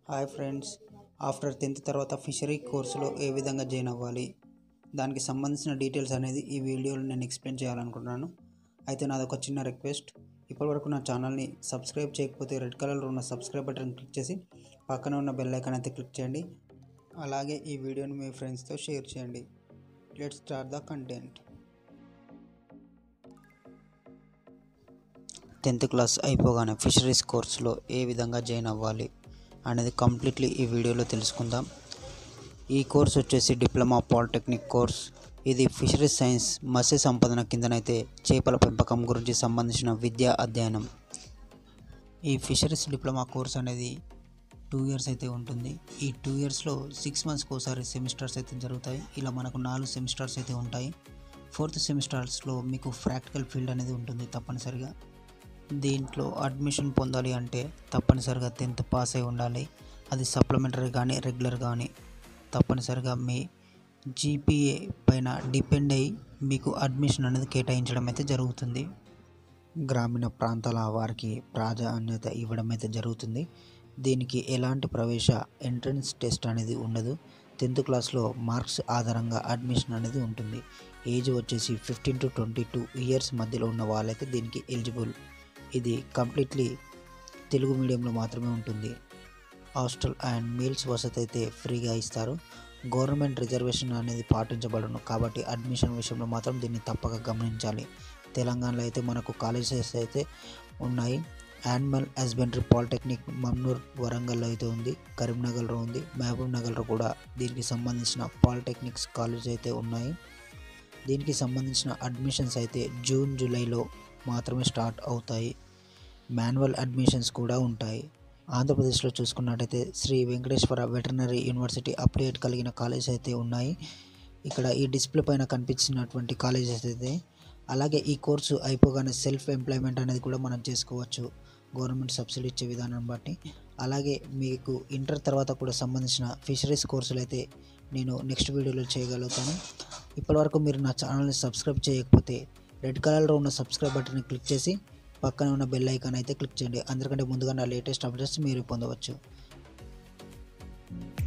hi friends after tenth తర్వాత fishery కోర్సులో ఏ విధంగా జాయిన్ అవ్వాలి దానికి సంబంధించిన డీటెయిల్స్ అనేది ఈ వీడియోలో నేను ఎక్స్ప్లెయిన్ చేయాలనుకుంటున్నాను అయితే నాది ఒక చిన్న రిక్వెస్ట్ ఇప్పటివరకు నా ఛానల్ని సబ్స్క్రైబ్ చేయకపోతే రెడ్ కలర్లో ఉన్న సబ్స్క్రైబ్ బటన్ క్లిక్ చేసి పక్కన ఉన్న బెల్ ఐకాన్ అయితే క్లిక్ చేయండి అలాగే ఈ వీడియోని మీ ఫ్రెండ్స్తో షేర్ చేయండి let start the content tenth class అయిపోగానే ఫిషరీస్ కోర్సులో ఏ విధంగా జాయిన్ అవ్వాలి అనేది కంప్లీట్లీ ఈ వీడియోలో తెలుసుకుందాం ఈ కోర్స్ వచ్చేసి డిప్లొమా పాలిటెక్నిక్ కోర్స్ ఇది ఫిషరీస్ సైన్స్ మత్స్య సంపదన కిందనైతే చేపల పెంపకం గురించి సంబంధించిన విద్యా అధ్యయనం ఈ ఫిషరీస్ డిప్లొమా కోర్స్ అనేది టూ ఇయర్స్ అయితే ఉంటుంది ఈ టూ ఇయర్స్లో సిక్స్ మంత్స్కి ఒకసారి సెమిస్టర్స్ అయితే జరుగుతాయి ఇలా మనకు నాలుగు సెమిస్టర్స్ అయితే ఉంటాయి ఫోర్త్ సెమిస్టర్స్లో మీకు ప్రాక్టికల్ ఫీల్డ్ అనేది ఉంటుంది తప్పనిసరిగా దీంట్లో అడ్మిషన్ పొందాలి అంటే తప్పనిసరిగా టెన్త్ పాస్ అయి ఉండాలి అది సప్లిమెంటరీ కానీ రెగ్యులర్ కానీ తప్పనిసరిగా మీ జీపీఏ పైన డిపెండ్ అయ్యి మీకు అడ్మిషన్ అనేది కేటాయించడం అయితే జరుగుతుంది గ్రామీణ ప్రాంతాల వారికి ప్రాధాన్యత ఇవ్వడం అయితే జరుగుతుంది దీనికి ఎలాంటి ప్రవేశ ఎంట్రన్స్ టెస్ట్ అనేది ఉండదు టెన్త్ క్లాస్లో మార్క్స్ ఆధారంగా అడ్మిషన్ అనేది ఉంటుంది ఏజ్ వచ్చేసి fifteen to twenty two years మధ్యలో ఉన్న వాళ్ళైతే దీనికి ఎలిజిబుల్ ఇది కంప్లీట్లీ తెలుగు మీడియంలో మాత్రమే ఉంటుంది హాస్టల్ అండ్ మీల్స్ వసతి అయితే ఫ్రీగా ఇస్తారు గవర్నమెంట్ రిజర్వేషన్ అనేది పాటించబడను కాబట్టి అడ్మిషన్ విషయంలో మాత్రం దీన్ని తప్పక గమనించాలి తెలంగాణలో అయితే మనకు కాలేజెస్ అయితే ఉన్నాయి యానిమల్ హస్బెండరీ పాలిటెక్నిక్ మమ్నూర్ వరంగల్లో అయితే ఉంది కరీంనగర్లో ఉంది మహబూబ్ నగర్లో కూడా దీనికి సంబంధించిన పాలిటెక్నిక్స్ కాలేజ్ అయితే ఉన్నాయి దీనికి సంబంధించిన అడ్మిషన్స్ అయితే జూన్ జూలైలో మాత్రమే స్టార్ట్ అవుతాయి మాన్యువల్ అడ్మిషన్స్ కూడా ఉంటాయి ఆంధ్రప్రదేశ్లో చూసుకున్నట్టయితే Shri Venkateswara veterinary university update కలిగిన కాలేజెస్ అయితే ఉన్నాయి ఇక్కడ ఈ డిస్ప్లే పైన కనిపించినటువంటి కాలేజెస్ అయితే అలాగే ఈ కోర్సు అయిపోగానే సెల్ఫ్ ఎంప్లాయ్మెంట్ అనేది కూడా మనం చేసుకోవచ్చు గవర్నమెంట్ సబ్సిడీ ఇచ్చే విధానం బట్టి అలాగే మీకు ఇంటర్ తర్వాత కూడా సంబంధించిన ఫిషరీస్ కోర్సులు అయితే నేను నెక్స్ట్ వీడియోలో చేయగలుగుతాను ఇప్పటివరకు మీరు నా ఛానల్ని సబ్స్క్రైబ్ చేయకపోతే రెడ్ కలర్లో ఉన్న సబ్స్క్రైబ్ బటన్ని క్లిక్ చేసి పక్కన ఉన్న బెల్ ఐకాన్ అయితే క్లిక్ చేయండి అందరికంటే ముందుగా నా లేటెస్ట్ అప్డేట్స్ మీరు పొందవచ్చు